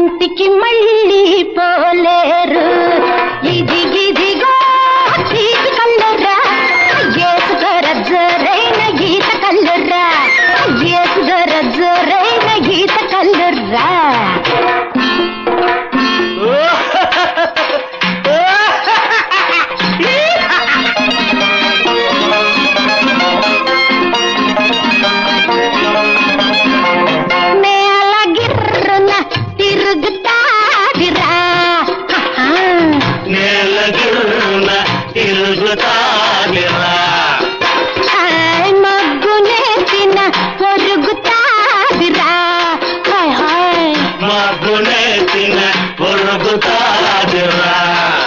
ఇంటికి మళ్ళీ పోలేరు ఇది గిదిగో తీపి కల్లరా ఏసుగర జరైన గీత కల్లరా ఏసుగర జరైన గీత కల్లరా నేల గిర్రున తిరుగుతాదిరా హహా. నేల గిరున తిరుగుతాదిరా హాయ్ మగ్గునేసిన పొరుగుతాదిరా హాయ్ హాయ్ మగ్గునేసిన పొరుగుతాదిరా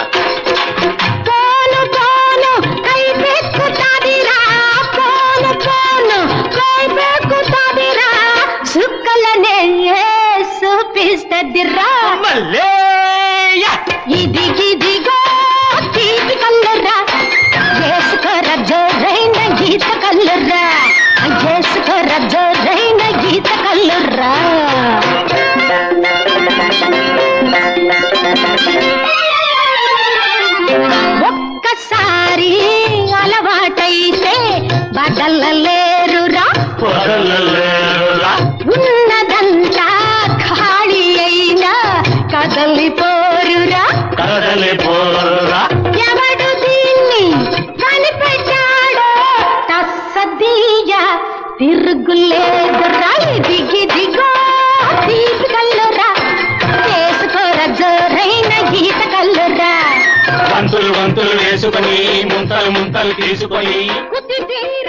పోను పోను కై పెక్కుతాదిరా పోను పోను కై పెక్కుతాదిరా సుక్కలనే చూపిస్తదిరా మల్లేయ ఇది గిదిగో తీపి కల్లరా వేసుకోర జోరైన గీత కల్లరా వేసుకోర జోరైన గీత కల్లరా ఒక్కసారి అలవాటైతే బదలలేరురా పొరలలేరురా ఉన్నదంతా ఖాళీ అయినా కదలిపోరురా కదలి పోరురా ఎవడు దీన్ని కనిపెట్టాడో తస్సదీయ తిరుగులేదురా ఇదిగిదిగో తీపి కల్లురా చేసుకోర జోరైన గీత కల్లురా వంతులు వంతులు వేసుకొని ముంతలు ముంతలు తీసుకొని కుతితి